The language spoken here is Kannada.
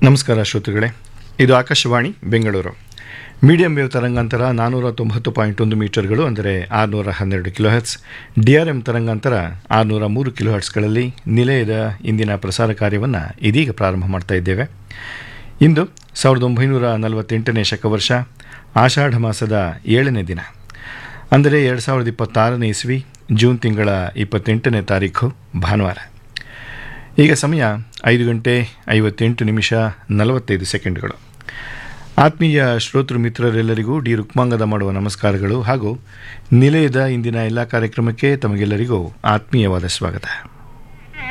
ನಮಸ್ಕಾರ ಶ್ರೋತೃಗಳೇ ಇದು ಆಕಾಶವಾಣಿ ಬೆಂಗಳೂರು ಮೀಡಿಯಂ ವೇವ್ ತರಂಗಾಂತರ ನಾನ್ನೂರ ತೊಂಬತ್ತು ಪಾಯಿಂಟ್ ಒಂದು ಮೀಟರ್ಗಳು ಅಂದರೆ ಆರುನೂರ ಹನ್ನೆರಡು ಕಿಲೋಹರ್ಟ್ಸ್ ಡಿ ಆರ್ ಎಂ ತರಂಗಾಂತರ ಆರುನೂರ ಮೂರು ಕಿಲೋಹರ್ಟ್ಸ್ಗಳಲ್ಲಿ ನಿಲಯದ ಇಂದಿನ ಪ್ರಸಾರ ಕಾರ್ಯವನ್ನು ಇದೀಗ ಪ್ರಾರಂಭ ಮಾಡ್ತಾ ಇದ್ದೇವೆ ಇಂದು ಸಾವಿರದ ಒಂಬೈನೂರ ನಲವತ್ತೆಂಟನೇ ಶಕವರ್ಷ ಆಷಾಢ ಮಾಸದ ಏಳನೇ ದಿನ ಅಂದರೆ ಎರಡು ಸಾವಿರದ ಇಪ್ಪತ್ತಾರನೇ ಇಸ್ವಿ ಜೂನ್ ತಿಂಗಳ ಇಪ್ಪತ್ತೆಂಟನೇ ತಾರೀಖು ಭಾನುವಾರ ಈಗ ಸಮಯ ಐದು ಗಂಟೆ ಐವತ್ತೆಂಟು ನಿಮಿಷ ನಲವತ್ತೈದು ಸೆಕೆಂಡ್ಗಳು ಆತ್ಮೀಯ ಶ್ರೋತೃ ಮಿತ್ರರೆಲ್ಲರಿಗೂ ಡಿ ರುಕ್ಮಾಂಗದ ಮಾಡುವ ನಮಸ್ಕಾರಗಳು ಹಾಗೂ ನಿಲಯದ ಇಂದಿನ ಎಲ್ಲ ಕಾರ್ಯಕ್ರಮಕ್ಕೆ ತಮಗೆಲ್ಲರಿಗೂ ಆತ್ಮೀಯವಾದ ಸ್ವಾಗತ